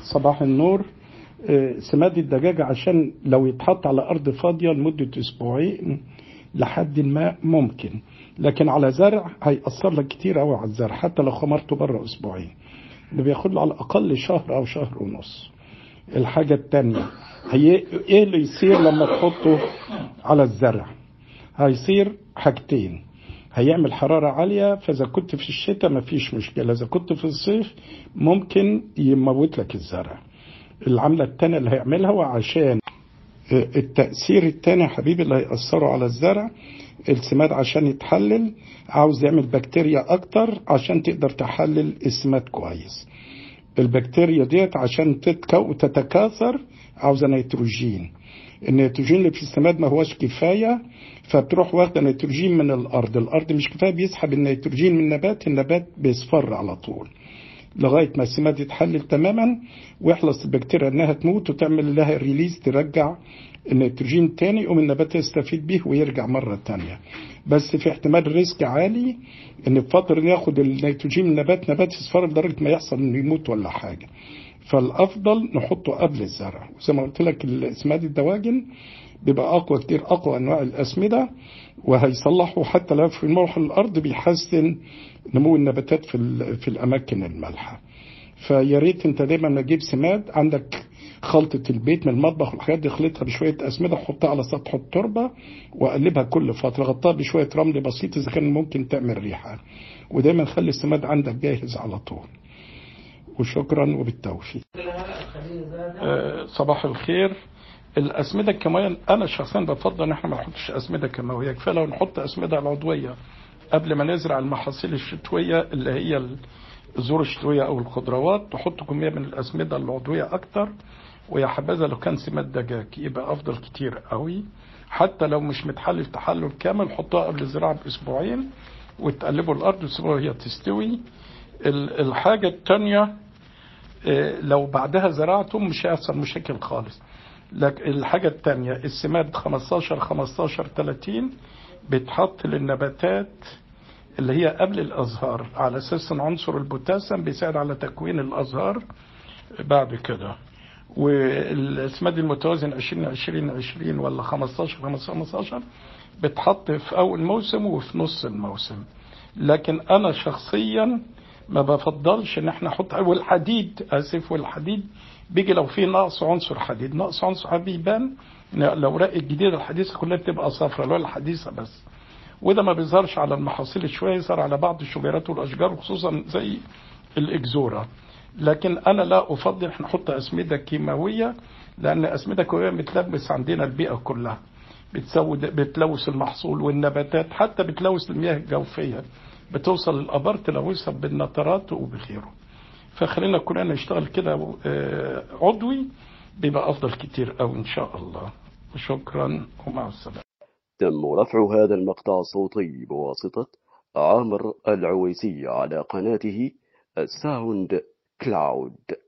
صباح النور آه، سماد الدجاجة عشان لو يتحط على أرض فاضية لمدة أسبوعين لحد ما ممكن لكن على زرع هيأثر لك كتير قوي على الزرع حتى لو خمرته بره أسبوعين ده بياخد له على الأقل شهر أو شهر ونص الحاجة التانية هي إيه اللي يصير لما تحطه على الزرع هيصير حاجتين هيعمل حرارة عالية فإذا كنت في الشتاء مفيش مشكلة إذا كنت في الصيف ممكن يموت لك الزرع العملة التانية اللي هيعملها وعشان التأثير التاني يا حبيبي اللي هيأثروا على الزرع السماد عشان يتحلل عاوز يعمل بكتيريا أكتر عشان تقدر تحلل السماد كويس البكتيريا ديت عشان تتكو تتكاثر عاوزة نيتروجين النيتروجين اللي في السماد ما هوش كفاية فبتروح واخدة نيتروجين من الأرض الأرض مش كفاية بيسحب النيتروجين من النبات النبات بيصفر على طول لغاية ما السماد يتحلل تماما ويخلص البكتيريا انها تموت وتعمل لها ريليز ترجع النيتروجين تاني يقوم النبات يستفيد به ويرجع مرة تانية بس في احتمال ريسك عالي ان في فترة ياخد النيتروجين من النبات نبات يصفر لدرجة ما يحصل انه يموت ولا حاجة فالافضل نحطه قبل الزرع وزي ما قلت لك الاسماد الدواجن بيبقى اقوى كتير اقوى انواع الاسمده وهيصلحوا حتى لو في ملح الارض بيحسن نمو النباتات في ال- في الاماكن المالحه فيا ريت انت دايما ما تجيب سماد عندك خلطة البيت من المطبخ والحاجات دي خلطها بشوية أسمدة حطها على سطح التربة وقلبها كل فترة غطاها بشوية رمل بسيط إذا كان ممكن تعمل ريحة ودايما خلي السماد عندك جاهز على طول وشكرا وبالتوفيق آه، صباح الخير الأسمدة الكيماوية أنا شخصيا بفضل إن إحنا ما نحطش أسمدة كيماوية كفاية لو نحط أسمدة العضوية قبل ما نزرع المحاصيل الشتوية اللي هي الزور الشتوية أو الخضروات تحط كمية من الأسمدة العضوية أكتر ويا حبذا لو كان سماد دجاج يبقى أفضل كتير قوي حتى لو مش متحلل تحلل كامل حطها قبل الزراعة بأسبوعين وتقلبوا الأرض وتسيبوها هي تستوي ال- الحاجة التانية آه، لو بعدها زرعته مش هيحصل مشاكل خالص لكن الحاجة التانية السماد 15 15 30 بيتحط للنباتات اللي هي قبل الأزهار على أساس إن عنصر البوتاسيوم بيساعد على تكوين الأزهار بعد كده والاسماد المتوازن 20 20 20 ولا 15 15 بتحط في أول موسم وفي نص الموسم لكن أنا شخصيا ما بفضلش ان احنا نحط والحديد اسف والحديد بيجي لو في نقص عنصر حديد نقص عنصر حديد بيبان إن الاوراق الجديده الحديثه كلها بتبقى صفراء اللي هو الحديثه بس وده ما بيظهرش على المحاصيل شويه يظهر على بعض الشجيرات والاشجار خصوصا زي الاكزورا لكن انا لا افضل احنا نحط اسمده كيماويه لان اسمده كيماويه بتلبس عندنا البيئه كلها بتسود بتلوث المحصول والنباتات حتى بتلوث المياه الجوفيه بتوصل الابار تلوثها بالنترات وبغيره فخلينا كلنا نشتغل كده آه، عضوي بيبقى افضل كتير قوي ان شاء الله شكرا ومع السلامه تم رفع هذا المقطع الصوتي بواسطة عامر العويسي على قناته الساوند كلاود